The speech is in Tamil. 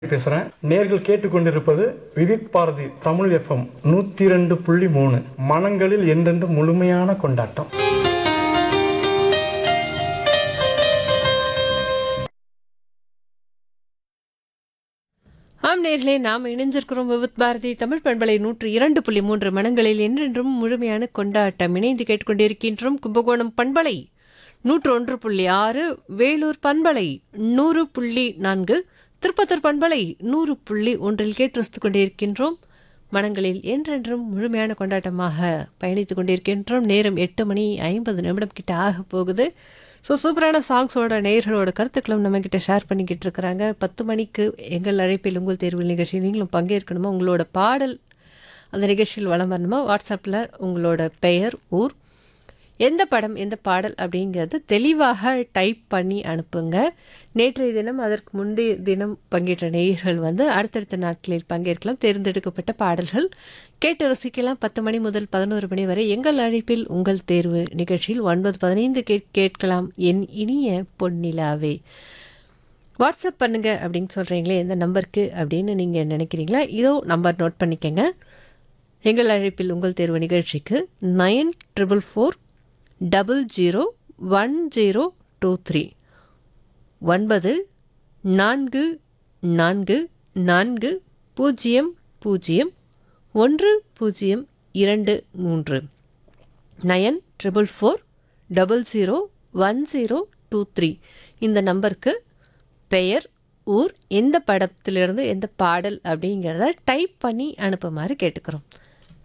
பேசுறேன் நேர்கள் கேட்டுக்கொண்டிருப்பது விவிக் பாரதி தமிழ் எஃப்எம் நூத்தி ரெண்டு புள்ளி மூணு மனங்களில் என்றென்று முழுமையான கொண்டாட்டம் ஆம் நேர்களே நாம் இணைஞ்சிருக்கிறோம் விவித் பாரதி தமிழ் பண்பலை நூற்று இரண்டு புள்ளி மூன்று மனங்களில் என்றென்றும் முழுமையான கொண்டாட்டம் இணைந்து கேட்டுக்கொண்டிருக்கின்றோம் கும்பகோணம் பண்பலை நூற்று ஒன்று புள்ளி ஆறு வேலூர் பண்பலை நூறு புள்ளி நான்கு திருப்பத்தூர் பண்பலை நூறு புள்ளி ஒன்றில் கேட்டு ரசித்துக் கொண்டிருக்கின்றோம் மனங்களில் என்றென்றும் முழுமையான கொண்டாட்டமாக பயணித்துக் கொண்டிருக்கின்றோம் நேரம் எட்டு மணி ஐம்பது நிமிடம் கிட்ட ஆக போகுது ஸோ சூப்பரான சாங்ஸோட நேயர்களோட கருத்துக்களும் நம்ம கிட்ட ஷேர் பண்ணிக்கிட்டு இருக்கிறாங்க பத்து மணிக்கு எங்கள் அழைப்பில் உங்கள் தேர்வில் நிகழ்ச்சி நீங்களும் பங்கேற்கணுமா உங்களோட பாடல் அந்த நிகழ்ச்சியில் வளம் வரணுமா வாட்ஸ்அப்பில் உங்களோட பெயர் ஊர் எந்த படம் எந்த பாடல் அப்படிங்கிறது தெளிவாக டைப் பண்ணி அனுப்புங்க நேற்றைய தினம் அதற்கு முந்தைய தினம் பங்கேற்ற நேயர்கள் வந்து அடுத்தடுத்த நாட்களில் பங்கேற்கலாம் தேர்ந்தெடுக்கப்பட்ட பாடல்கள் கேட்டு ரசிக்கலாம் பத்து மணி முதல் பதினோரு மணி வரை எங்கள் அழைப்பில் உங்கள் தேர்வு நிகழ்ச்சியில் ஒன்பது பதினைந்து கேட் கேட்கலாம் என் இனிய பொன்னிலாவே வாட்ஸ்அப் பண்ணுங்க அப்படின்னு சொல்கிறீங்களே எந்த நம்பருக்கு அப்படின்னு நீங்கள் நினைக்கிறீங்களா இதோ நம்பர் நோட் பண்ணிக்கங்க எங்கள் அழைப்பில் உங்கள் தேர்வு நிகழ்ச்சிக்கு nine triple four double zero one zero two three ஒன்பது நான்கு நான்கு நான்கு பூஜ்ஜியம் பூஜ்ஜியம் ஒன்று பூஜ்ஜியம் இரண்டு மூன்று nine triple four double zero one zero two three இந்த நம்பருக்கு பெயர் ஊர் எந்த படத்திலிருந்து எந்த பாடல் அப்படிங்கிறத டைப் பண்ணி அனுப்புமாறு கேட்டுக்கிறோம்